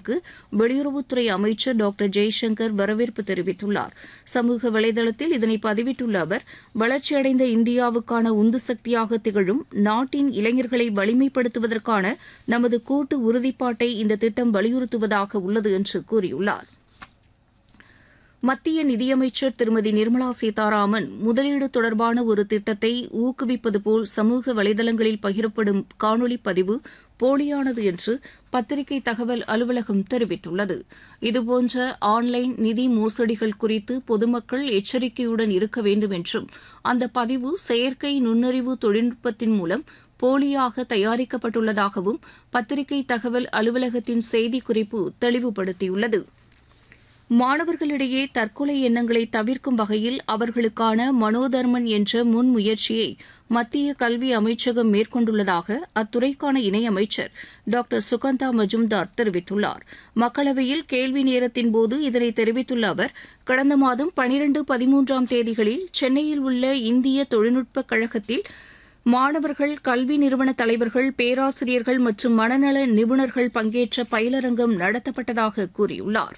தீர்மானத்திற்கு வெளியுறவுத்துறை அமைச்சர் டாக்டர் ஜெய்சங்கர் வரவேற்பு தெரிவித்துள்ளார் சமூக வலைதளத்தில் இதனை பதிவிட்டுள்ள அவர் வளர்ச்சியடைந்த இந்தியாவுக்கான உந்து சக்தியாக திகழும் நாட்டின் இளைஞர்களை வலிமைப்படுத்துவதற்கான நமது கூட்டு உறுதிப்பாட்டை இந்த திட்டம் வலியுறுத்துவதாக உள்ளது என்று கூறியுள்ளார் மத்திய நிதியமைச்சர் திருமதி நிர்மலா சீதாராமன் முதலீடு தொடர்பான ஒரு திட்டத்தை ஊக்குவிப்பது போல் சமூக வலைதளங்களில் பகிரப்படும் காணொலி பதிவு போலியானது என்று பத்திரிகை தகவல் அலுவலகம் தெரிவித்துள்ளது இதுபோன்ற ஆன்லைன் நிதி மோசடிகள் குறித்து பொதுமக்கள் எச்சரிக்கையுடன் இருக்க வேண்டும் என்றும் அந்த பதிவு செயற்கை நுண்ணறிவு தொழில்நுட்பத்தின் மூலம் போலியாக தயாரிக்கப்பட்டுள்ளதாகவும் பத்திரிகை தகவல் அலுவலகத்தின் செய்திக்குறிப்பு தெளிவுபடுத்தியுள்ளது மாணவர்களிடையே தற்கொலை எண்ணங்களை தவிர்க்கும் வகையில் அவர்களுக்கான மனோதர்மன் என்ற முன்முயற்சியை மத்திய கல்வி அமைச்சகம் மேற்கொண்டுள்ளதாக அத்துறைக்கான இணையமைச்சர் டாக்டர் சுகந்தா மஜும்தார் தெரிவித்துள்ளார் மக்களவையில் கேள்வி நேரத்தின்போது இதனை தெரிவித்துள்ள அவர் கடந்த மாதம் பனிரண்டு பதிமூன்றாம் தேதிகளில் சென்னையில் உள்ள இந்திய தொழில்நுட்பக் கழகத்தில் மாணவர்கள் கல்வி நிறுவன தலைவர்கள் பேராசிரியர்கள் மற்றும் மனநல நிபுணர்கள் பங்கேற்ற பயிலரங்கம் நடத்தப்பட்டதாக கூறியுள்ளார்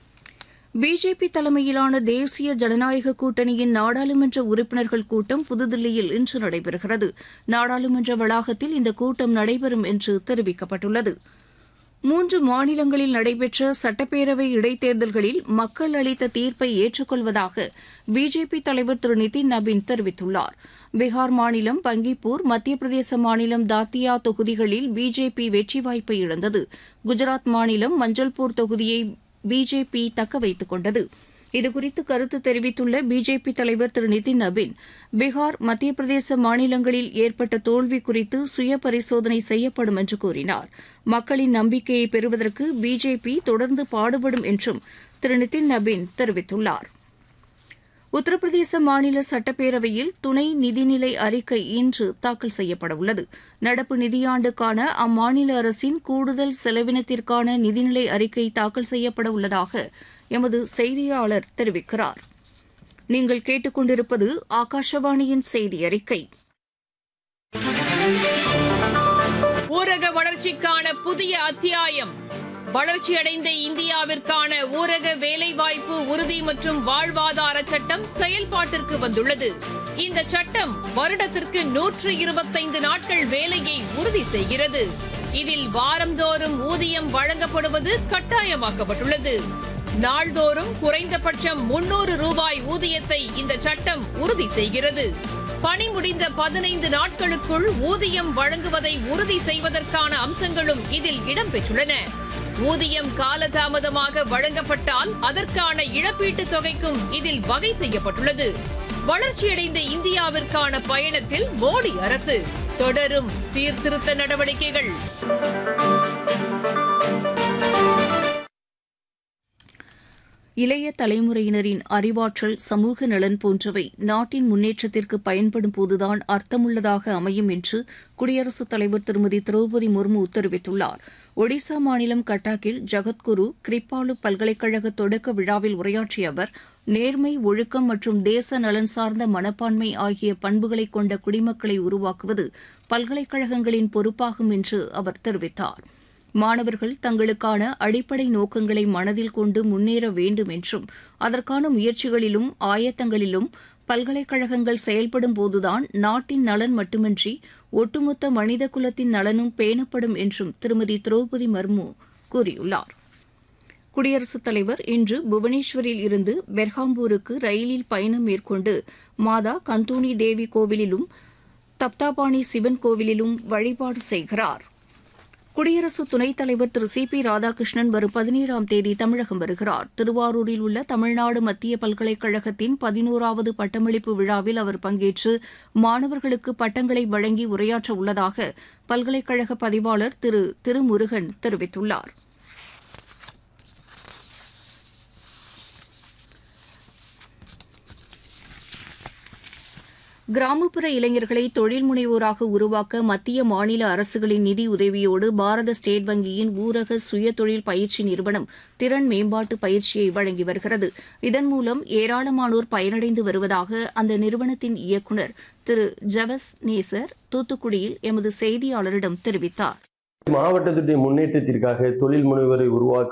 பிஜேபி தலைமையிலான தேசிய ஜனநாயக கூட்டணியின் நாடாளுமன்ற உறுப்பினர்கள் கூட்டம் புதுதில்லியில் இன்று நடைபெறுகிறது நாடாளுமன்ற வளாகத்தில் இந்த கூட்டம் நடைபெறும் என்று தெரிவிக்கப்பட்டுள்ளது மூன்று மாநிலங்களில் நடைபெற்ற சட்டப்பேரவை இடைத்தேர்தல்களில் மக்கள் அளித்த தீர்ப்பை ஏற்றுக்கொள்வதாக பிஜேபி தலைவர் திரு நிதின் நபீன் தெரிவித்துள்ளார் பீகார் மாநிலம் பங்கிப்பூர் மத்திய பிரதேச மாநிலம் தாத்தியா தொகுதிகளில் பிஜேபி வெற்றி வாய்ப்பை இழந்தது குஜராத் மாநிலம் மஞ்சள்பூர் தொகுதியை பிஜேபி தக்க வைத்துக் கொண்டது இதுகுறித்து கருத்து தெரிவித்துள்ள பிஜேபி தலைவர் திரு நிதின் நபின் பீகார் மத்திய பிரதேச மாநிலங்களில் ஏற்பட்ட தோல்வி குறித்து சுய பரிசோதனை செய்யப்படும் என்று கூறினார் மக்களின் நம்பிக்கையை பெறுவதற்கு பிஜேபி தொடர்ந்து பாடுபடும் என்றும் திரு நிதின் நபின் தெரிவித்துள்ளார் உத்தரப்பிரதேச மாநில சட்டப்பேரவையில் துணை நிதிநிலை அறிக்கை இன்று தாக்கல் செய்யப்பட உள்ளது நடப்பு நிதியாண்டுக்கான அம்மாநில அரசின் கூடுதல் செலவினத்திற்கான நிதிநிலை அறிக்கை தாக்கல் செய்யப்பட உள்ளதாக எமது செய்தியாளர் தெரிவிக்கிறார் நீங்கள் கேட்டுக்கொண்டிருப்பது ஆகாஷவாணியின் செய்தி அறிக்கை ஊரக வளர்ச்சிக்கான புதிய அத்தியாயம் வளர்ச்சியடைந்த இந்தியாவிற்கான ஊரக வேலைவாய்ப்பு உறுதி மற்றும் வாழ்வாதார சட்டம் செயல்பாட்டிற்கு வந்துள்ளது இந்த சட்டம் வருடத்திற்கு நூற்று இருபத்தைந்து நாட்கள் வேலையை உறுதி செய்கிறது இதில் வாரந்தோறும் ஊதியம் வழங்கப்படுவது கட்டாயமாக்கப்பட்டுள்ளது நாள்தோறும் குறைந்தபட்சம் முன்னூறு ரூபாய் ஊதியத்தை இந்த சட்டம் உறுதி செய்கிறது பணி முடிந்த பதினைந்து நாட்களுக்குள் ஊதியம் வழங்குவதை உறுதி செய்வதற்கான அம்சங்களும் இதில் இடம்பெற்றுள்ளன ஊதியம் காலதாமதமாக வழங்கப்பட்டால் அதற்கான இழப்பீட்டுத் தொகைக்கும் இதில் வகை செய்யப்பட்டுள்ளது வளர்ச்சியடைந்த இந்தியாவிற்கான பயணத்தில் மோடி அரசு தொடரும் சீர்திருத்த நடவடிக்கைகள் இளைய தலைமுறையினரின் அறிவாற்றல் சமூக நலன் போன்றவை நாட்டின் முன்னேற்றத்திற்கு பயன்படும் போதுதான் அர்த்தமுள்ளதாக அமையும் என்று குடியரசுத் தலைவர் திருமதி திரௌபதி முர்மு தெரிவித்துள்ளார் ஒடிசா மாநிலம் கட்டாக்கில் ஜகத்குரு கிரிப்பாலு பல்கலைக்கழக தொடக்க விழாவில் உரையாற்றிய அவர் நேர்மை ஒழுக்கம் மற்றும் தேச நலன் சார்ந்த மனப்பான்மை ஆகிய பண்புகளை கொண்ட குடிமக்களை உருவாக்குவது பல்கலைக்கழகங்களின் பொறுப்பாகும் என்று அவர் தெரிவித்தார் மாணவர்கள் தங்களுக்கான அடிப்படை நோக்கங்களை மனதில் கொண்டு முன்னேற வேண்டும் என்றும் அதற்கான முயற்சிகளிலும் ஆயத்தங்களிலும் பல்கலைக்கழகங்கள் செயல்படும் போதுதான் நாட்டின் நலன் மட்டுமின்றி ஒட்டுமொத்த மனித குலத்தின் நலனும் பேணப்படும் என்றும் திருமதி திரௌபதி மர்மு கூறியுள்ளார் குடியரசுத் தலைவர் இன்று புவனேஸ்வரில் இருந்து பெர்ஹாம்பூருக்கு ரயிலில் பயணம் மேற்கொண்டு மாதா கந்தூனி தேவி கோவிலிலும் தப்தாபாணி சிவன் கோவிலிலும் வழிபாடு செய்கிறார் குடியரசு துணைத் தலைவர் திரு சி பி ராதாகிருஷ்ணன் வரும் பதினேழாம் தேதி தமிழகம் வருகிறார் திருவாரூரில் உள்ள தமிழ்நாடு மத்திய பல்கலைக்கழகத்தின் பதினோராவது பட்டமளிப்பு விழாவில் அவர் பங்கேற்று மாணவர்களுக்கு பட்டங்களை வழங்கி உரையாற்ற உள்ளதாக பல்கலைக்கழக பதிவாளர் திரு திருமுருகன் தெரிவித்துள்ளார் கிராமப்புற இளைஞர்களை தொழில் முனைவோராக உருவாக்க மத்திய மாநில அரசுகளின் நிதி உதவியோடு பாரத ஸ்டேட் வங்கியின் ஊரக சுய தொழில் பயிற்சி நிறுவனம் திறன் மேம்பாட்டு பயிற்சியை வழங்கி வருகிறது இதன் மூலம் ஏராளமானோர் பயனடைந்து வருவதாக அந்த நிறுவனத்தின் இயக்குநர் திரு ஜவஸ் நேசர் தூத்துக்குடியில் எமது செய்தியாளரிடம் தெரிவித்தார் மாவட்டத்துடைய முன்னேற்றத்திற்காக தொழில் முனைவரை உருவாக்க